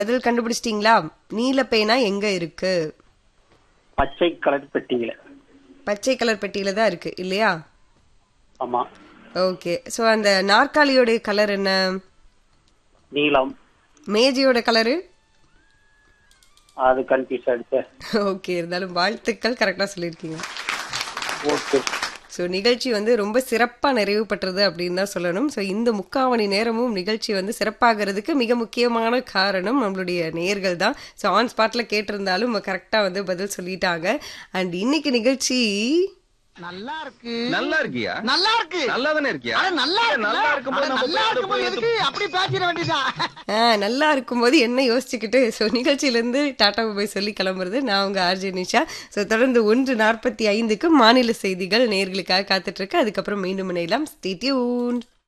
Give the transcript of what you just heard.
பதில் கண்டுபிடிச்சிட்டீங்களா நீல பேனா எங்க இருக்கு பச்சை கலர் பெட்டியில பச்சை கலர் பெட்டியில தான் இருக்கு இல்லையா ஆமா ஓகே ஸோ அந்த நாற்காலியோட கலர் என்ன நீலம் மேஜையோட கலரு அது கன்ஃபியூஸ் ஆயிடுச்சு ஓகே இருந்தாலும் வாழ்த்துக்கள் கரெக்டாக சொல்லியிருக்கீங்க ஓகே ஸோ நிகழ்ச்சி வந்து ரொம்ப சிறப்பாக நிறைவு பெற்றது அப்படின்னு தான் சொல்லணும் ஸோ இந்த முக்கால் மணி நேரமும் நிகழ்ச்சி வந்து சிறப்பாகிறதுக்கு மிக முக்கியமான காரணம் நம்மளுடைய நேர்கள் தான் ஸோ ஆன் ஸ்பாட்டில் கேட்டிருந்தாலும் கரெக்டாக வந்து பதில் சொல்லிட்டாங்க அண்ட் இன்னைக்கு நிகழ்ச்சி நல்லா இருக்கு நல்லா இருக்கியா நல்லா இருக்கு நல்லா தானே இருக்கியா அட நல்லா இருக்கு நல்லா இருக்கும்போது நம்ம நல்லா போய் அதை இருக்கும்போது போய் எதுக்கு அப்படி பேசிட வேண்டியதான் ஆ, நல்லா இருக்கும்போது என்ன யோசிச்சுக்கிட்டு ஸோ நிகழ்ச்சியிலேருந்து டாட்டாவை போய் சொல்லி கிளம்புறது நான் உங்கள் ஆர்ஜே நிஷா ஸோ தொடர்ந்து ஒன்று நாற்பத்தி ஐந்துக்கு மாநில செய்திகள் நேர்களுக்காக காத்துட்ருக்கு அதுக்கப்புறம் மீண்டும் இணையலாம் ஸ்டேட்யூன்